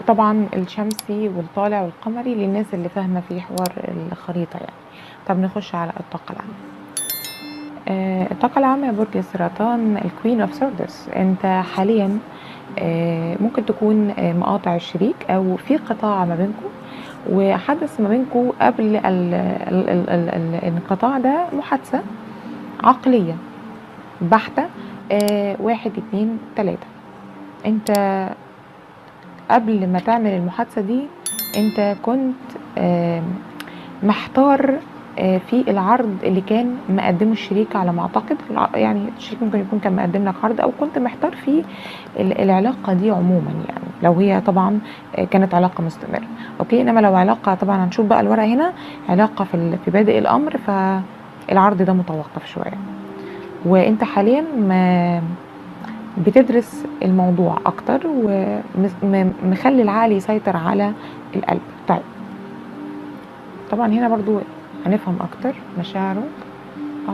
طبعا الشمسي والطالع والقمري للناس اللي فاهمة في حوار الخريطة يعني طب نخش على الطاقة العامة آه، الطاقة العامة يا برج السرطان الكوين اوف سيردس انت حاليا آه، ممكن تكون آه، مقاطع الشريك او في قطاع ما بينكم وحدث ما بينكم قبل ال- ال- ال- ال- ال- الانقطاع ده محادثة عقلية بحتة آه، واحد اتنين تلاتة انت قبل ما تعمل المحادثة دي انت كنت آم، محتار آه، في العرض اللي كان مقدمه الشريك على ما اعتقد الع- يعني الشريك ممكن يكون كان مقدم لك عرض او كنت محتار في ال- العلاقة دي عموما يعني لو هي طبعا آه، كانت علاقة مستمرة اوكي انما لو علاقة طبعا هنشوف بقى الورقة هنا علاقة في ال- في بادئ الامر فالعرض ده متوقف شوية وانت حاليا ما بتدرس الموضوع اكتر ومخلي العقل يسيطر على القلب طيب طبعا هنا برضو هنفهم اكتر مشاعره اه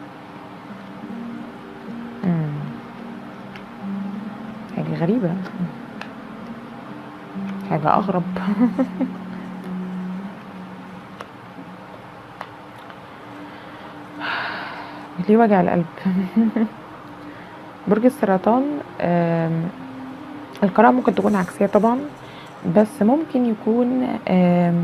امم حاجة غريبة حاجة اغرب ليه وجع القلب برج السرطان آم، القراءة ممكن تكون عكسية طبعا بس ممكن يكون آم،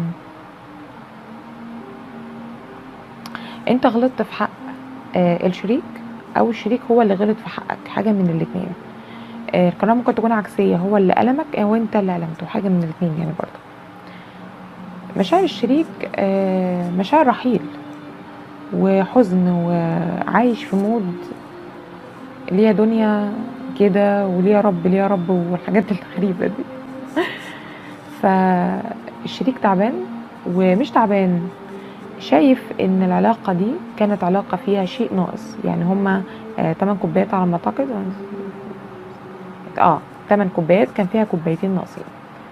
انت غلطت في حق آه، الشريك او الشريك هو اللي غلط في حقك حاجة من الاتنين آه، القراءة ممكن تكون عكسية هو اللي ألمك او انت اللي ألمته حاجة من الاتنين يعني برضه مشاعر الشريك آه، مشاعر رحيل وحزن وعايش في مود ليه يا دنيا كده وليه يا رب ليه يا رب والحاجات الغريبة دي فالشريك تعبان ومش تعبان شايف ان العلاقة دي كانت علاقة فيها شيء ناقص يعني هما آه 8 كوبايات على ما اعتقد اه 8 كوبايات كان فيها كوبايتين ناقصين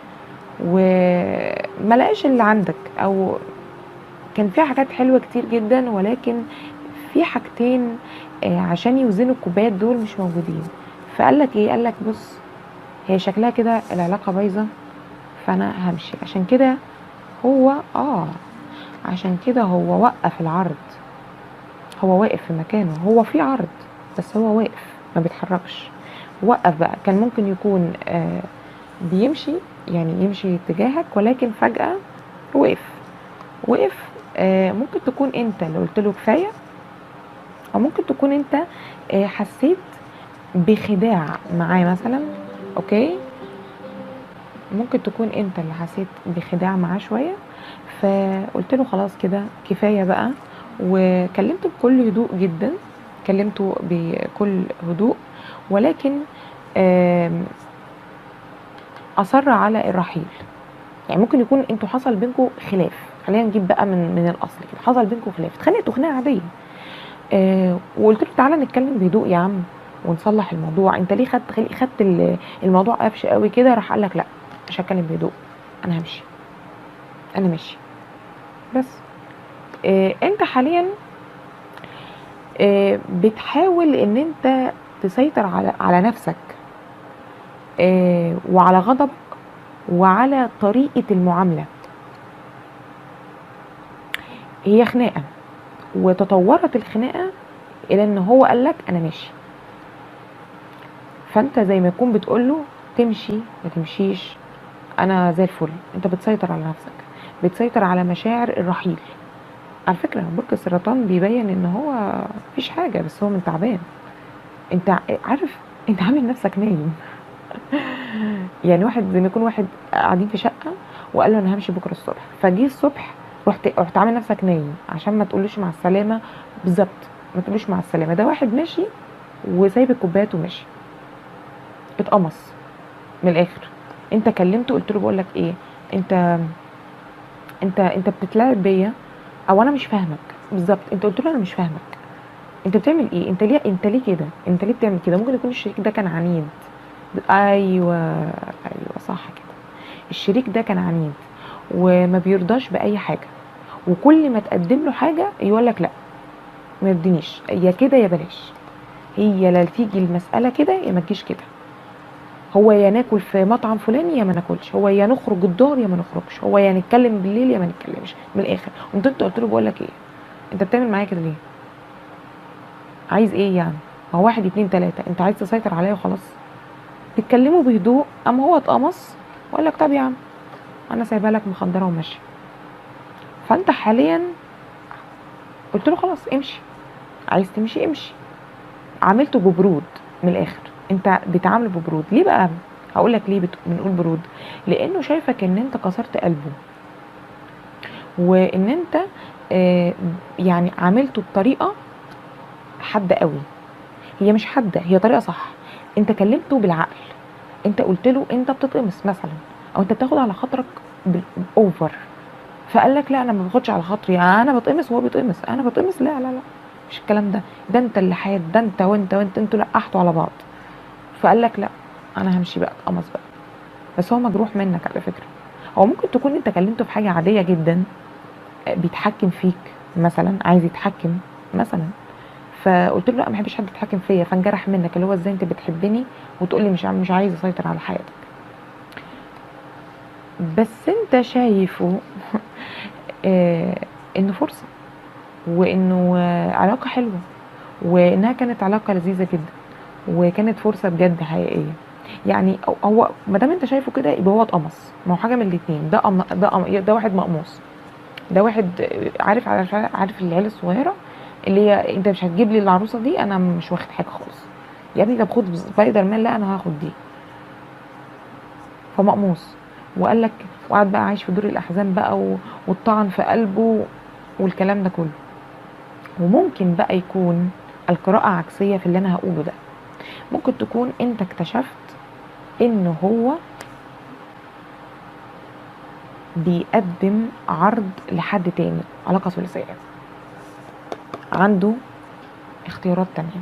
وما لقاش اللي عندك او كان فيها حاجات حلوة كتير جدا ولكن في حاجتين آه، عشان يوزنوا الكوبايات دول مش موجودين فقال لك ايه قال لك بص هي شكلها كده العلاقة بايظة فانا همشي عشان كده هو اه عشان كده هو وقف العرض هو واقف في مكانه هو في عرض بس هو واقف ما بيتحركش وقف بقى كان ممكن يكون آه بيمشي يعني يمشي اتجاهك ولكن فجأة وقف وقف آه ممكن تكون انت اللي قلت له كفاية او ممكن تكون انت آه حسيت بخداع معاه مثلا اوكي ممكن تكون انت اللي حسيت بخداع معاه شويه فقلت له خلاص كده كفايه بقى وكلمته بكل هدوء جدا كلمته بكل هدوء ولكن آم، اصر على الرحيل يعني ممكن يكون انتوا حصل بينكم خلاف خلينا نجيب بقى من من الاصل كده حصل بينكم خلاف اتخانقتوا خناقه عاديه آه وقلت له تعالى نتكلم بهدوء يا عم ونصلح الموضوع انت ليه خدت خلي خدت ال- الموضوع قفش قوي كده راح قال لك لا مش هتكلم بهدوء انا همشي انا ماشي بس آه انت حاليا آه بتحاول ان انت تسيطر على على نفسك آه وعلى غضبك وعلى طريقة المعاملة هي خناقة وتطورت الخناقة الى ان هو قالك انا ماشي فانت زي ما يكون بتقوله تمشي ما تمشيش انا زي الفل انت بتسيطر على نفسك بتسيطر على مشاعر الرحيل على فكرة برج السرطان بيبين ان هو مفيش حاجة بس هو من تعبان انت ع- عارف انت عامل نفسك نايم يعني واحد زي ما يكون واحد قاعدين في شقة وقال له انا همشي بكرة الصبح فجي الصبح رحت رحت عامل نفسك نايم عشان ما تقولوش مع السلامة بالظبط ما تقولوش مع السلامة ده واحد ماشي وسايب الكوبايات وماشي اتقمص من الاخر انت كلمته قلت له بقول لك ايه انت انت انت بتتلاعب بيا او انا مش فاهمك بالظبط انت قلت له انا مش فاهمك انت بتعمل ايه انت ليه انت ليه كده انت ليه بتعمل كده ممكن يكون الشريك ده كان عنيد ايوه ايوه صح كده الشريك ده كان عنيد وما بيرضاش باي حاجه وكل ما تقدم له حاجه يقول لك لا ما يرضينيش يا كده يا بلاش هي لا تيجي المساله كده يا ما تجيش كده هو يا ناكل في مطعم فلاني يا ما ناكلش هو يا نخرج الظهر يا ما نخرجش هو يا نتكلم بالليل يا ما نتكلمش من الاخر قمت انت قلت له بقول لك ايه انت بتعمل معايا كده ليه عايز ايه يعني هو واحد اتنين تلاته انت عايز تسيطر عليا وخلاص تتكلموا بهدوء اما هو اتقمص وقال لك طب يا عم انا سايبها لك مخدره وماشيه فانت حاليا قلت له خلاص امشي عايز تمشي امشي عاملته ببرود من الاخر انت بتعامله ببرود ليه بقى هقول لك ليه بت- بنقول برود لانه شايفك ان انت كسرت قلبه وان انت آه، يعني عاملته بطريقه حاده قوي هي مش حاده هي طريقه صح انت كلمته بالعقل انت قلت له انت بتتقمص مثلا او انت بتاخد على خاطرك بالاوفر فقال لك لا انا ما باخدش على خاطري انا بتقمص وهو بيتقمص انا بتقمص لا لا لا مش الكلام ده ده انت اللي حاد ده انت وانت وانت انتوا لقحتوا على بعض فقال لك لا انا همشي بقى اتقمص بقى بس هو مجروح منك على فكره هو ممكن تكون انت كلمته في حاجه عاديه جدا آه، بيتحكم فيك مثلا عايز يتحكم مثلا فقلت له لا ما بحبش حد يتحكم فيا فانجرح منك اللي هو ازاي انت بتحبني وتقول لي مش مش عايز اسيطر على حياتك بس انت شايفه آه، انه فرصه وانه آه، علاقه حلوه وانها كانت علاقه لذيذه جدا وكانت فرصه بجد حقيقيه يعني هو- هو ما دام انت شايفه كده يبقى هو اتقمص ما هو حاجه من الاثنين ده أم ده أم ده واحد مقموص ده واحد آه، عارف عارف عارف العيال الصغيره اللي هي انت مش هتجيب لي العروسه دي انا مش واخد حاجه خالص يا ابني طب خد سبايدر مان لا انا هاخد دي فمقموص وقال لك وقعد بقى عايش في دور الاحزان بقى و- والطعن في قلبه والكلام ده كله وممكن بقى يكون القراءة عكسية في اللي أنا هقوله ده ممكن تكون أنت اكتشفت إن هو بيقدم عرض لحد تاني علاقة ثلاثية عنده اختيارات تانية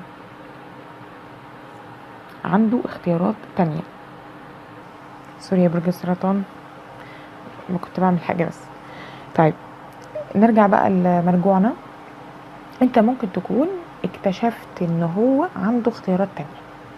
عنده اختيارات تانية سوري يا برج السرطان ما كنت بعمل حاجة بس طيب نرجع بقى لمرجوعنا انت ممكن تكون اكتشفت ان هو عنده اختيارات تانية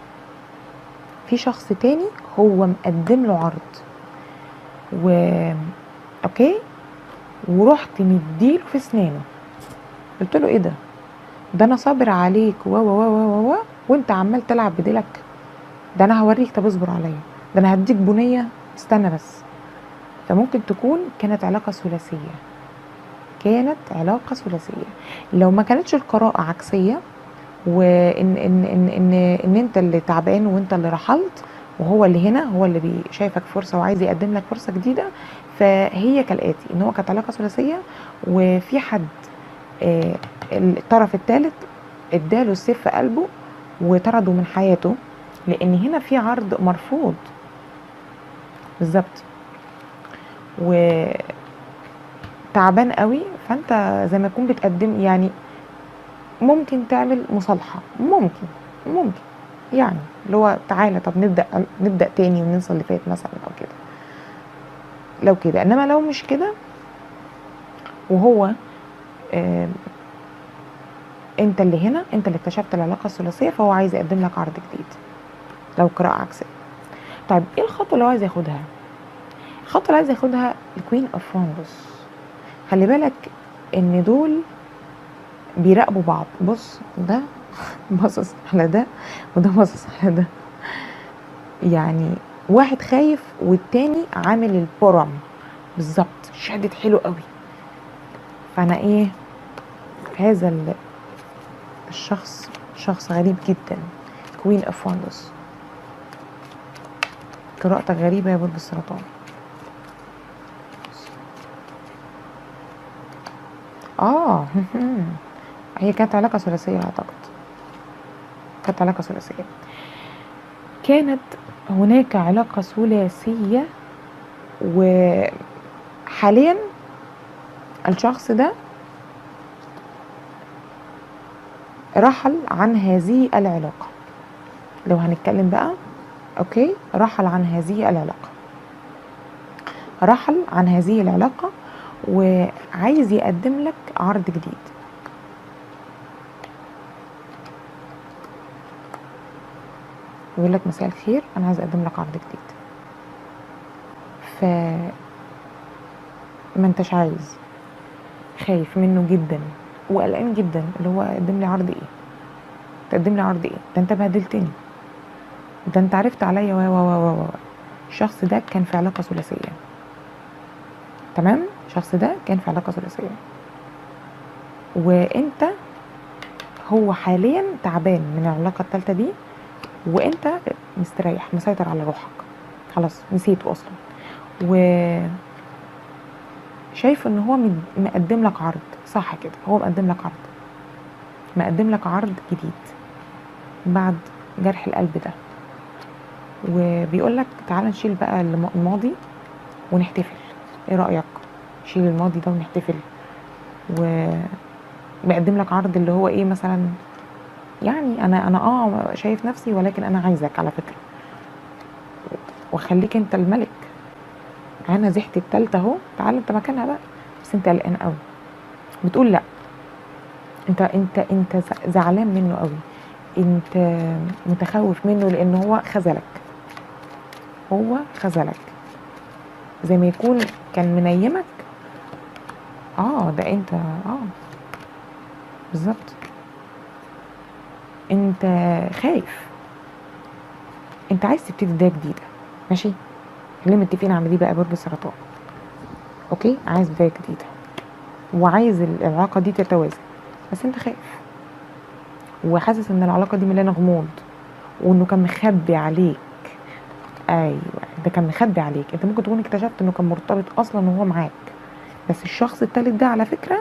في شخص تاني هو مقدم له عرض و اوكي ورحت مديله في اسنانه قلت له ايه ده ده انا صابر عليك و و و و و وانت عمال تلعب بديلك ده انا هوريك طب اصبر عليا ده انا هديك بنيه استنى بس فممكن تكون كانت علاقه ثلاثيه كانت علاقه ثلاثيه لو ما كانتش القراءه عكسيه وان ان ان ان ان انت اللي تعبان وانت اللي رحلت وهو اللي هنا هو اللي بي- شايفك فرصه وعايز يقدم لك فرصه جديده فهي كالاتي ان هو كانت علاقه ثلاثيه وفي حد آه، الطرف الثالث اداله السيف في قلبه وطرده من حياته لان هنا في عرض مرفوض بالظبط و تعبان قوي فانت زي ما تكون بتقدم يعني ممكن تعمل مصالحه ممكن ممكن يعني اللي هو تعالى طب نبدا نبدا تاني وننسى اللي فات مثلا او كده لو كده انما لو مش كده وهو آه انت اللي هنا انت اللي اكتشفت العلاقه الثلاثيه فهو عايز يقدم لك عرض جديد لو قراءه عكسيه طيب ايه الخطوه اللي هو عايز ياخدها الخطوه اللي عايز ياخدها الكوين اوف فانجس خلي بالك ان دول بيراقبوا بعض بص ده باصص على ده وده باصص على ده يعني واحد خايف والتاني عامل البرم بالظبط شهدت حلو قوي فانا ايه هذا ال- الشخص شخص غريب جدا كوين اوف فاندس قراءتك غريبة يا برج السرطان اه هي كانت علاقة ثلاثية اعتقد كانت علاقة ثلاثية كانت هناك علاقة ثلاثية وحاليا الشخص ده رحل عن هذه العلاقة لو هنتكلم بقى اوكي رحل عن هذه العلاقة رحل عن هذه العلاقة وعايز يقدم لك عرض جديد يقول لك مساء الخير انا عايز اقدم لك عرض جديد ف ما انتش عايز خايف منه جدا وقلقان جدا اللي هو قدم لي عرض ايه تقدم لي عرض ايه ده انت بهدلتني ده انت عرفت عليا و و و و و الشخص ده كان في علاقه ثلاثيه تمام الشخص ده كان في علاقه ثلاثيه وانت هو حاليا تعبان من العلاقه الثالثه دي وانت مستريح مسيطر على روحك خلاص نسيته اصلا و شايف ان هو مد- مقدم لك عرض صح كده هو مقدم لك عرض مقدم لك عرض جديد بعد جرح القلب ده وبيقول لك تعالى نشيل بقى الم- الماضي ونحتفل ايه رايك شيل الماضي ده ونحتفل و بيقدم لك عرض اللي هو ايه مثلا يعني انا انا اه شايف نفسي ولكن انا عايزك على فكره وخليك انت الملك انا زحت التالتة اهو تعال انت مكانها بقى بس انت قلقان قوي بتقول لا انت انت انت ز- زعلان منه قوي انت متخوف منه لان هو خذلك هو خذلك زي ما يكون كان منيمك اه ده انت اه بالظبط انت خايف انت عايز تبتدي بدايه جديده ماشي خلينا متفقين على دي بقى برج السرطان اوكي عايز بدايه جديده وعايز العلاقه دي تتوازن بس انت خايف وحاسس ان العلاقه دي مليانه غموض وانه كان مخبي عليك ايوه ده كان مخبي عليك انت ممكن تكون اكتشفت انه كان مرتبط اصلا وهو معاك بس الشخص التالت ده على فكره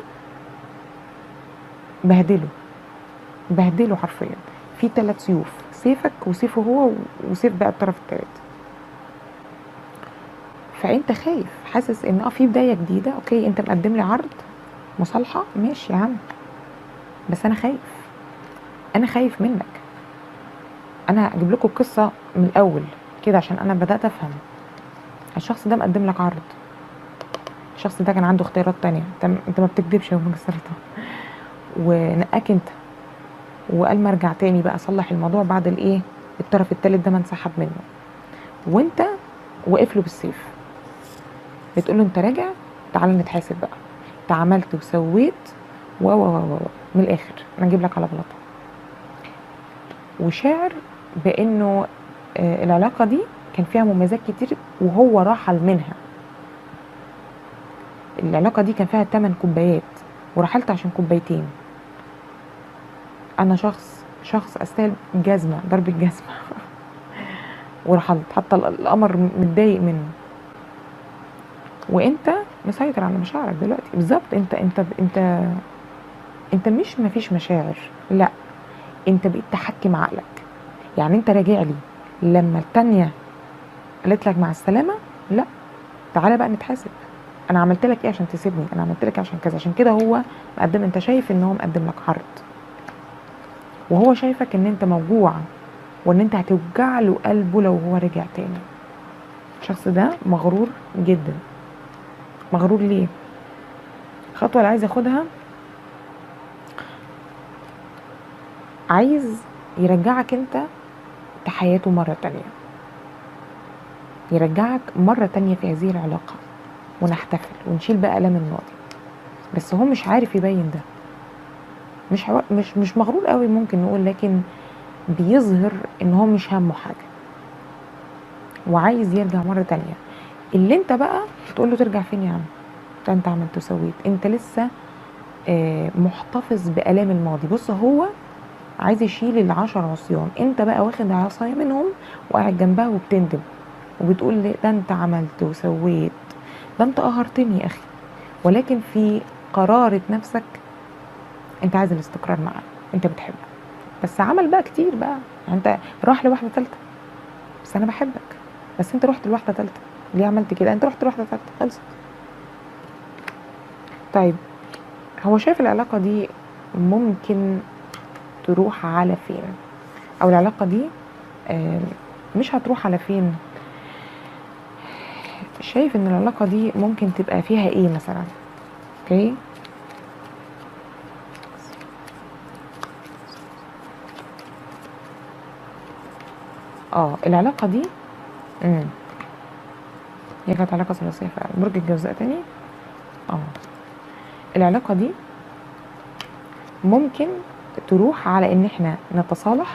بهدله بهدله حرفيا في ثلاث سيوف سيفك وسيفه هو وسيف بقى الطرف التالت فانت خايف حاسس ان اه في بدايه جديده اوكي انت مقدم لي عرض مصالحه ماشي يا عم بس انا خايف انا خايف منك انا هجيب لكم القصه من الاول كده عشان انا بدات افهم الشخص ده مقدم لك عرض الشخص ده كان عنده اختيارات تانية انت انت ما بتكدبش يا برج السرطان ونقاك انت وقال ما ارجع تاني بقى اصلح الموضوع بعد الايه الطرف التالت ده ما انسحب منه وانت واقف له بالسيف بتقول له انت راجع تعالى نتحاسب بقى انت عملت وسويت و و و و من الاخر انا اجيب لك على بلاطه وشاعر بانه آه، العلاقه دي كان فيها مميزات كتير وهو رحل منها العلاقه دي كان فيها 8 كوبايات ورحلت عشان كوبايتين انا شخص شخص استاهل جزمه ضربه جزمه ورحلت حتى ال- القمر متضايق منه وانت مسيطر على مشاعرك دلوقتي بالظبط انت انت انت انت مش مفيش مشاعر لا انت بقيت تحكم عقلك يعني انت راجع لي لما التانية قالت لك مع السلامة لا تعالى بقى نتحاسب انا عملت لك ايه عشان تسيبني انا عملت لك عشان كذا عشان كده هو مقدم انت شايف ان هو مقدم لك عرض وهو شايفك ان انت موجوع وان انت هتوجع له قلبه لو هو رجع تاني الشخص ده مغرور جدا مغرور ليه الخطوة اللي عايز ياخدها عايز يرجعك انت لحياته مرة تانية يرجعك مرة تانية في هذه العلاقة ونحتفل ونشيل بقى ألم الماضي بس هو مش عارف يبين ده مش عوا... مش مش مغرور قوي ممكن نقول لكن بيظهر ان هو مش همه حاجة وعايز يرجع مرة تانية اللي انت بقى تقول له ترجع فين يا عم ده انت عملت وسويت انت لسه آه، محتفظ بآلام الماضي بص هو عايز يشيل العشر عصيان انت بقى واخد عصاية منهم وقاعد جنبها وبتندم وبتقول لي ده انت عملت وسويت ده انت قهرتني يا اخي ولكن في قرارة نفسك انت عايز الاستقرار معاه انت بتحبه بس عمل بقى كتير بقى يعني انت راح لواحدة تالتة بس انا بحبك بس انت رحت لواحدة تالتة ليه عملت كده انت رحت لواحدة تالتة خلصت طيب هو شايف العلاقة دي ممكن تروح على فين او العلاقة دي آم، مش هتروح على فين شايف ان العلاقة دي ممكن تبقى فيها ايه مثلا اوكي اه العلاقه دي امم هي كانت علاقه ثلاثيه فعلا برج الجوزاء تاني اه العلاقه دي ممكن تروح على ان احنا نتصالح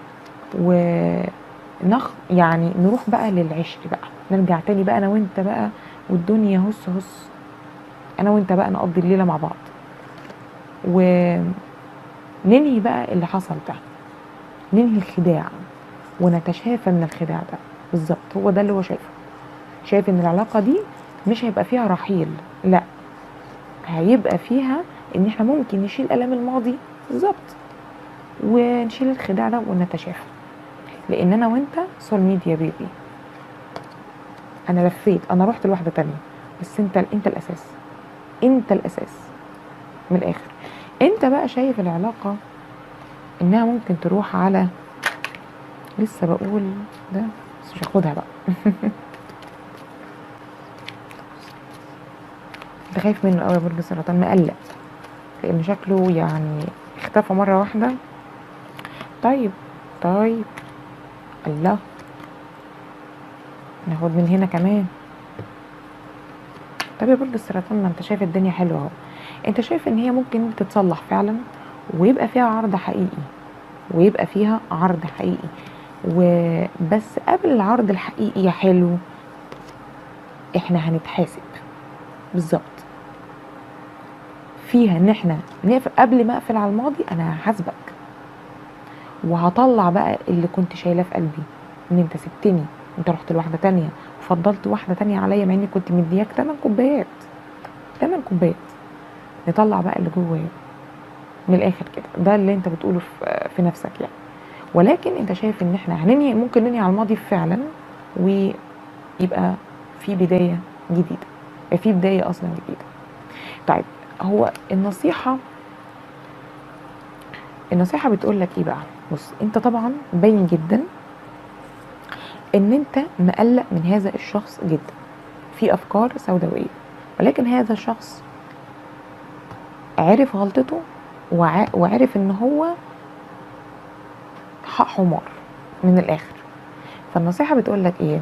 ونخ يعني نروح بقى للعشر بقى نرجع تاني بقى انا وانت بقى والدنيا هس هس انا وانت بقى نقضي الليله مع بعض وننهي بقى اللي حصل ده ننهي الخداع ونتشافى من الخداع ده بالظبط هو ده اللي هو شايفه شايف ان العلاقه دي مش هيبقى فيها رحيل لا هيبقى فيها ان احنا ممكن نشيل الام الماضي بالظبط ونشيل الخداع ده ونتشافى لان انا وانت سول ميد يا بيبي انا لفيت انا رحت لواحده تانية بس انت انت الاساس انت الاساس من الاخر انت بقى شايف العلاقه انها ممكن تروح على لسه بقول ده بس مش هاخدها بقى انت خايف منه قوي يا برج السرطان مقلق لان شكله يعني اختفى مره واحده طيب طيب الله ناخد من هنا كمان طب يا برج السرطان ما انت شايف الدنيا حلوه اهو انت شايف ان هي ممكن تتصلح فعلا ويبقى فيها عرض حقيقي ويبقى فيها عرض حقيقي وبس قبل العرض الحقيقي يا حلو احنا هنتحاسب بالظبط فيها ان احنا نقفل قبل ما اقفل على الماضي انا هحاسبك وهطلع بقى اللي كنت شايلاه في قلبي ان انت سبتني انت رحت لواحده تانية وفضلت واحده تانية عليا مع اني كنت مدياك 8 كوبايات 8 كوبايات نطلع بقى اللي جوايا من الاخر كده ده اللي انت بتقوله في, في نفسك يعني ولكن انت شايف ان احنا هننهي ممكن ننهي على الماضي فعلا ويبقى في بدايه جديده يبقى في بدايه اصلا جديده طيب هو النصيحه النصيحه بتقول لك ايه بقى بص انت طبعا باين جدا ان انت مقلق من هذا الشخص جدا في افكار سوداويه ولكن هذا الشخص عرف غلطته وع- وعرف ان هو حق حمار من الاخر فالنصيحه بتقول لك ايه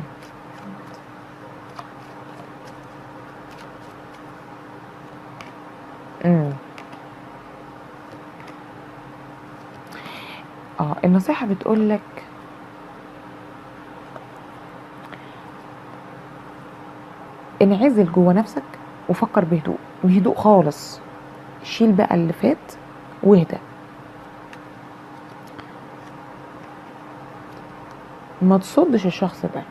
امم اه النصيحه بتقول لك انعزل جوه نفسك وفكر بهدوء بهدوء خالص شيل بقى اللي فات واهدى ما تصدش الشخص ده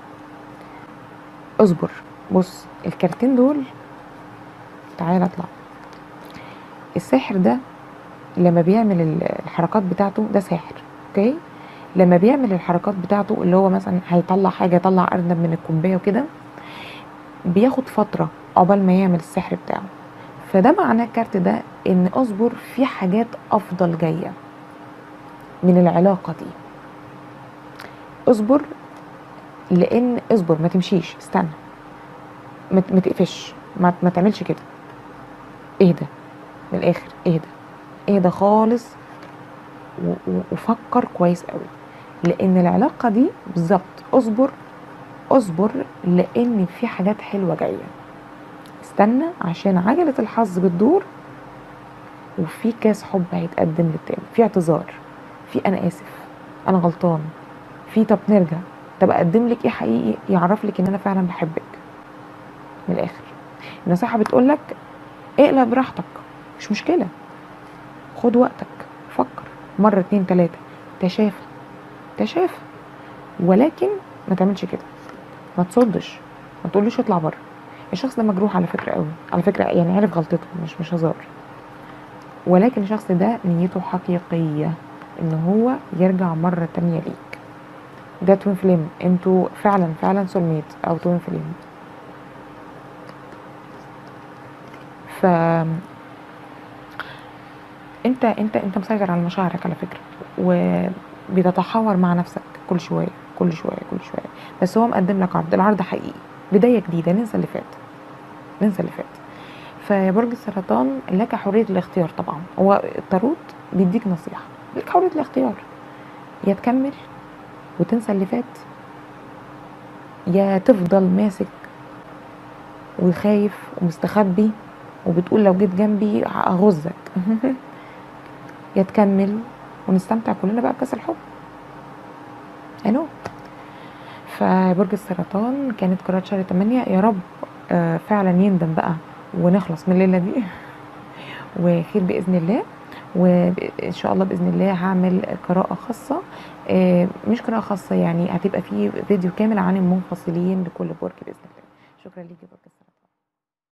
اصبر بص الكارتين دول تعالى اطلع الساحر ده لما بيعمل ال- الحركات بتاعته ده ساحر اوكي لما بيعمل الحركات بتاعته اللي هو مثلا هيطلع حاجه يطلع ارنب من الكوبايه وكده بياخد فتره عقبال ما يعمل السحر بتاعه فده معناه الكارت ده ان اصبر في حاجات افضل جايه من العلاقه دي اصبر لان اصبر ما تمشيش استنى ما ما تقفش ما, ما تعملش كده اهدى من الاخر اهدى اهدى خالص و- و- وفكر كويس قوي لان العلاقه دي بالظبط اصبر اصبر لان في حاجات حلوه جايه استنى عشان عجله الحظ بتدور وفي كاس حب هيتقدم للتاني في اعتذار في انا اسف انا غلطان في طب نرجع طب اقدم لك ايه حقيقي يعرف لك ان انا فعلا بحبك من الاخر النصيحه بتقول لك اقلب براحتك مش مشكله خد وقتك فكر مره اتنين تلاته تشافى تشافى ولكن ما تعملش كده ما تصدش ما تقوليش اطلع بره الشخص ده مجروح على فكره قوي على فكره يعني عارف غلطته مش مش هزار ولكن الشخص ده نيته حقيقيه ان هو يرجع مره تانية ليك ده توين فليم انتوا فعلا فعلا سول ميت او توين فليم ف انت انت انت مسيطر على مشاعرك على فكره وبتتحاور مع نفسك كل شويه كل شويه كل شويه بس هو مقدم لك عرض العرض حقيقي بدايه جديده ننسى اللي فات ننسى اللي فات فيا برج السرطان لك حريه الاختيار طبعا هو التاروت بيديك نصيحه لك حريه الاختيار يا تكمل وتنسى اللي فات يا تفضل ماسك وخايف ومستخبي وبتقول لو جيت جنبي هغزك يا تكمل ونستمتع كلنا بقى بكاس الحب الو فبرج السرطان كانت قراءة شهر 8 يا رب آه، فعلا يندم بقى ونخلص من الليله دي وخير باذن الله وان شاء الله باذن الله هعمل قراءه خاصه آه، مش قراءه خاصه يعني هتبقى في فيديو كامل عن المنفصلين لكل برج باذن الله شكرا ليكي برج السرطان